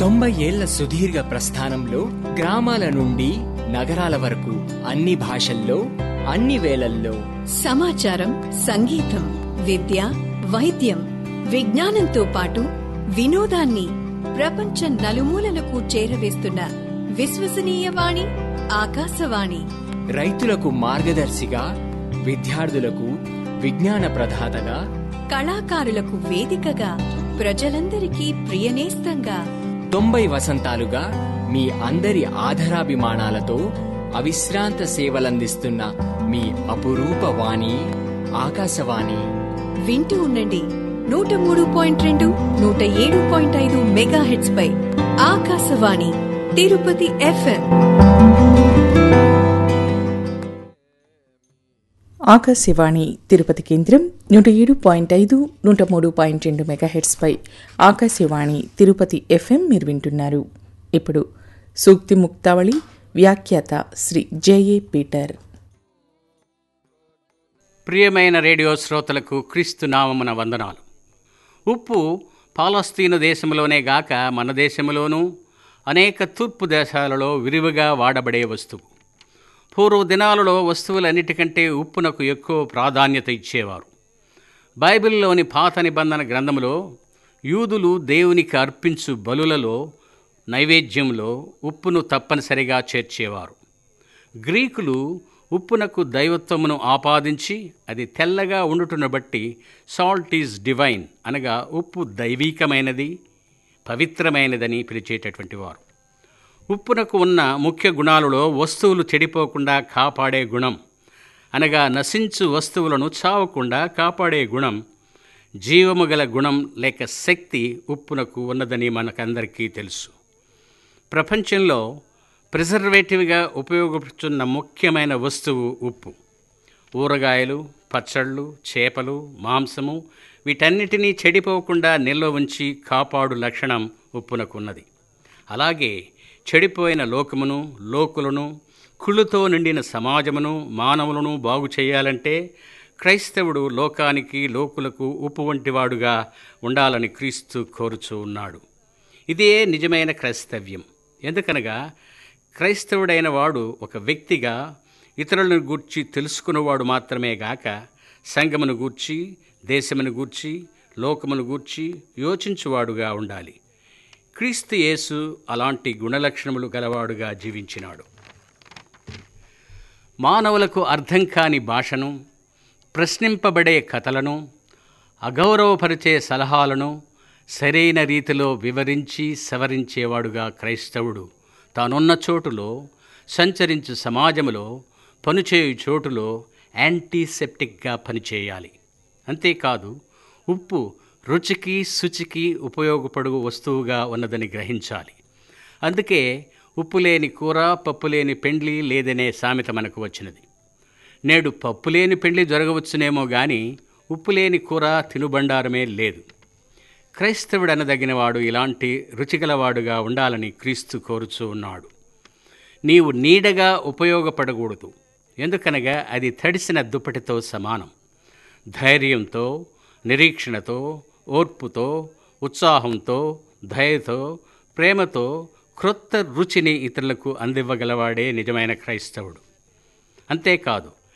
తొంభై ఏళ్ల సుదీర్ఘ ప్రస్థానంలో గ్రామాల నుండి నగరాల వరకు అన్ని భాషల్లో అన్ని వేళల్లో సమాచారం సంగీతం విద్య వైద్యం విజ్ఞానంతో పాటు వినోదాన్ని ప్రపంచ నలుమూలలకు చేరవేస్తున్న విశ్వసనీయ వాణి ఆకాశవాణి రైతులకు మార్గదర్శిగా విద్యార్థులకు విజ్ఞాన ప్రదాతగా కళాకారులకు వేదికగా ప్రజలందరికీ ప్రియనేస్తంగా తొంభై వసంతాలుగా మీ అందరి ఆధరాభిమానాలతో అవిశ్రాంత సేవలందిస్తున్న మీ అపురూప వాణి ఆకాశవాణి వింటూ ఉండండి నూట మూడు పాయింట్ రెండు నూట ఏడు పాయింట్ ఐదు మెగా హెడ్స్ పై ఆకాశవాణి తిరుపతి ఎఫ్ఎం ఆకాశవాణి తిరుపతి కేంద్రం నూట ఏడు పాయింట్ ఐదు నూట మూడు పాయింట్ రెండు మెగాహెట్స్పై ఆకాశవాణి తిరుపతి ఎఫ్ఎం మీరు వింటున్నారు ఇప్పుడు సూక్తి ముక్తావళి వ్యాఖ్యాత శ్రీ జేఏ పీటర్ ప్రియమైన రేడియో శ్రోతలకు క్రీస్తు నామమున వందనాలు ఉప్పు పాలస్తీను దేశంలోనే గాక మన దేశంలోనూ అనేక తూర్పు దేశాలలో విరివిగా వాడబడే వస్తువు పూర్వ దినాలలో వస్తువులన్నిటికంటే ఉప్పునకు ఎక్కువ ప్రాధాన్యత ఇచ్చేవారు బైబిల్లోని పాత నిబంధన గ్రంథములో యూదులు దేవునికి అర్పించు బలులలో నైవేద్యంలో ఉప్పును తప్పనిసరిగా చేర్చేవారు గ్రీకులు ఉప్పునకు దైవత్వమును ఆపాదించి అది తెల్లగా ఉండుటను బట్టి సాల్ట్ ఈజ్ డివైన్ అనగా ఉప్పు దైవీకమైనది పవిత్రమైనదని పిలిచేటటువంటి వారు ఉప్పునకు ఉన్న ముఖ్య గుణాలలో వస్తువులు చెడిపోకుండా కాపాడే గుణం అనగా నశించు వస్తువులను చావకుండా కాపాడే గుణం జీవము గల గుణం లేక శక్తి ఉప్పునకు ఉన్నదని మనకందరికీ తెలుసు ప్రపంచంలో ప్రిజర్వేటివ్గా ఉపయోగపడుతున్న ముఖ్యమైన వస్తువు ఉప్పు ఊరగాయలు పచ్చళ్ళు చేపలు మాంసము వీటన్నిటినీ చెడిపోకుండా నిల్వ ఉంచి కాపాడు లక్షణం ఉప్పునకున్నది అలాగే చెడిపోయిన లోకమును లోకులను కుళ్ళుతో నిండిన సమాజమును మానవులను బాగు చేయాలంటే క్రైస్తవుడు లోకానికి లోకులకు ఉప్పు వంటివాడుగా ఉండాలని క్రీస్తు కోరుచూ ఉన్నాడు ఇదే నిజమైన క్రైస్తవ్యం ఎందుకనగా క్రైస్తవుడైన వాడు ఒక వ్యక్తిగా ఇతరులను గూర్చి తెలుసుకున్నవాడు మాత్రమే గాక సంఘమును గూర్చి దేశమును గూర్చి లోకమును గూర్చి యోచించువాడుగా ఉండాలి క్రీస్తు యేసు అలాంటి గుణలక్షణములు గలవాడుగా జీవించినాడు మానవులకు అర్థం కాని భాషను ప్రశ్నింపబడే కథలను అగౌరవపరిచే సలహాలను సరైన రీతిలో వివరించి సవరించేవాడుగా క్రైస్తవుడు తానున్న చోటులో సంచరించు సమాజములో పనిచేయు చోటులో యాంటీసెప్టిక్గా పనిచేయాలి అంతేకాదు ఉప్పు రుచికి శుచికి ఉపయోగపడు వస్తువుగా ఉన్నదని గ్రహించాలి అందుకే ఉప్పు లేని కూర పప్పు లేని పెండ్లి లేదనే సామెత మనకు వచ్చినది నేడు పప్పు లేని పెండ్లి జరగవచ్చునేమో కానీ ఉప్పు లేని కూర తినుబండారమే లేదు క్రైస్తవుడనదగినవాడు ఇలాంటి రుచిగలవాడుగా ఉండాలని క్రీస్తు కోరుచూ ఉన్నాడు నీవు నీడగా ఉపయోగపడకూడదు ఎందుకనగా అది తడిసిన దుప్పటితో సమానం ధైర్యంతో నిరీక్షణతో ఓర్పుతో ఉత్సాహంతో దయతో ప్రేమతో క్రొత్త రుచిని ఇతరులకు అందివ్వగలవాడే నిజమైన క్రైస్తవుడు అంతేకాదు